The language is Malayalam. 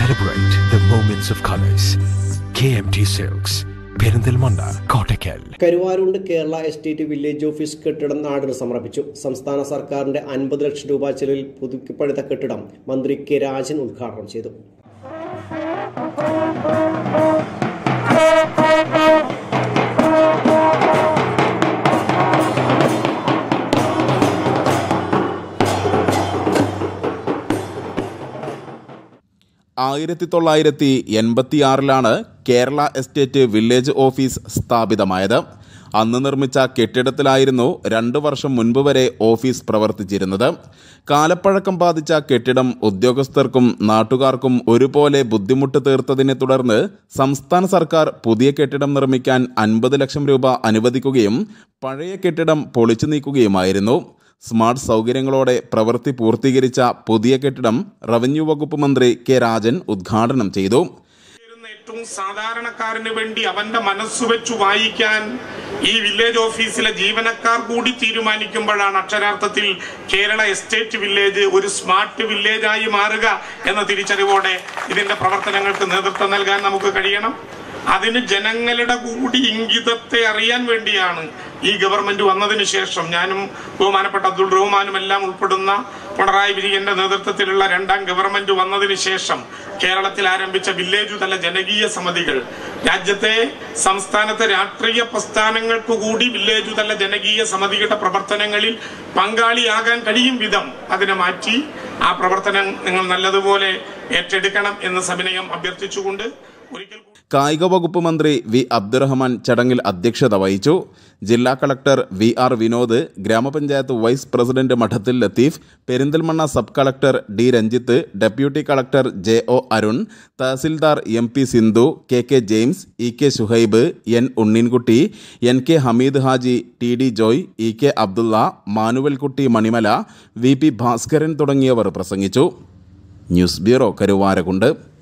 Celebrate the moments of colors. KMT Silks. Perinthalmanna Kottakkal Karuvarundu Kerala estate village office കെട്ടിടം നാടിന് സമർപ്പിച്ചു സംസ്ഥാന സർക്കാരിന്റെ അൻപത് ലക്ഷം രൂപ ചെലവിൽ പുതുക്കിപ്പഴുത്ത കെട്ടിടം മന്ത്രി കെ രാജൻ ഉദ്ഘാടനം ചെയ്തു ആയിരത്തി തൊള്ളായിരത്തി എൺപത്തിയാറിലാണ് കേരള എസ്റ്റേറ്റ് വില്ലേജ് ഓഫീസ് സ്ഥാപിതമായത് അന്ന് നിർമ്മിച്ച കെട്ടിടത്തിലായിരുന്നു രണ്ടു വർഷം മുൻപ് വരെ ഓഫീസ് പ്രവർത്തിച്ചിരുന്നത് കാലപ്പഴക്കം ബാധിച്ച കെട്ടിടം ഉദ്യോഗസ്ഥർക്കും നാട്ടുകാർക്കും ഒരുപോലെ ബുദ്ധിമുട്ട് തീർത്തതിനെ തുടർന്ന് സംസ്ഥാന സർക്കാർ പുതിയ കെട്ടിടം നിർമ്മിക്കാൻ അൻപത് ലക്ഷം രൂപ അനുവദിക്കുകയും പഴയ കെട്ടിടം പൊളിച്ചു നീക്കുകയുമായിരുന്നു സ്മാർട്ട് സൗകര്യങ്ങളോടെ പ്രവൃത്തി പൂർത്തീകരിച്ച പുതിയ കെട്ടിടം റവന്യൂ വകുപ്പ് മന്ത്രി കെ രാജൻ ഉദ്ഘാടനം ചെയ്തു ഇരുന്ന ഏറ്റവും സാധാരണക്കാരന് വേണ്ടി അവന്റെ മനസ്സ് വെച്ചു വായിക്കാൻ ഈ വില്ലേജ് ഓഫീസിലെ ജീവനക്കാർ കൂടി തീരുമാനിക്കുമ്പോഴാണ് അക്ഷരാർത്ഥത്തിൽ കേരള എസ്റ്റേറ്റ് വില്ലേജ് ഒരു സ്മാർട്ട് വില്ലേജായി മാറുക എന്ന തിരിച്ചറിവോടെ ഇതിന്റെ പ്രവർത്തനങ്ങൾക്ക് നേതൃത്വം നൽകാൻ നമുക്ക് കഴിയണം അതിന് ജനങ്ങളുടെ കൂടി ഇംഗിതത്തെ അറിയാൻ വേണ്ടിയാണ് ഈ ഗവൺമെന്റ് വന്നതിന് ശേഷം ഞാനും ബഹുമാനപ്പെട്ട അബ്ദുൾ റഹ്മാനും എല്ലാം ഉൾപ്പെടുന്ന പിണറായി വിജയന്റെ നേതൃത്വത്തിലുള്ള രണ്ടാം ഗവൺമെന്റ് വന്നതിന് ശേഷം കേരളത്തിൽ ആരംഭിച്ച വില്ലേജ് തല ജനകീയ സമിതികൾ രാജ്യത്തെ സംസ്ഥാനത്തെ രാഷ്ട്രീയ പ്രസ്ഥാനങ്ങൾക്ക് കൂടി വില്ലേജ് തല ജനകീയ സമിതിയുടെ പ്രവർത്തനങ്ങളിൽ പങ്കാളിയാകാൻ കഴിയും വിധം അതിനെ മാറ്റി ആ പ്രവർത്തനം നിങ്ങൾ നല്ലതുപോലെ ഏറ്റെടുക്കണം എന്ന് സവിനയം അഭ്യർത്ഥിച്ചുകൊണ്ട് ഒരിക്കൽ കൂടി കായിക വകുപ്പ് മന്ത്രി വി അബ്ദുറഹ്മാൻ ചടങ്ങിൽ അധ്യക്ഷത വഹിച്ചു ജില്ലാ കളക്ടർ വി ആർ വിനോദ് ഗ്രാമപഞ്ചായത്ത് vice president Madathil Latheef Perinthalmanna sub collector D Ranjith deputy collector J O Arun tahsildar M P Sindhu K K James E K Shuhaib N Unneenkutty N K Hameed Haji T D Joy E K Abdulla Manuelkutty Manimala V P Bhaskaran തുടങ്ങിയവർ പ്രസംഗിച്ചു ന്യൂസ് ബ്യൂറോ കരുവാരകുണ്ട്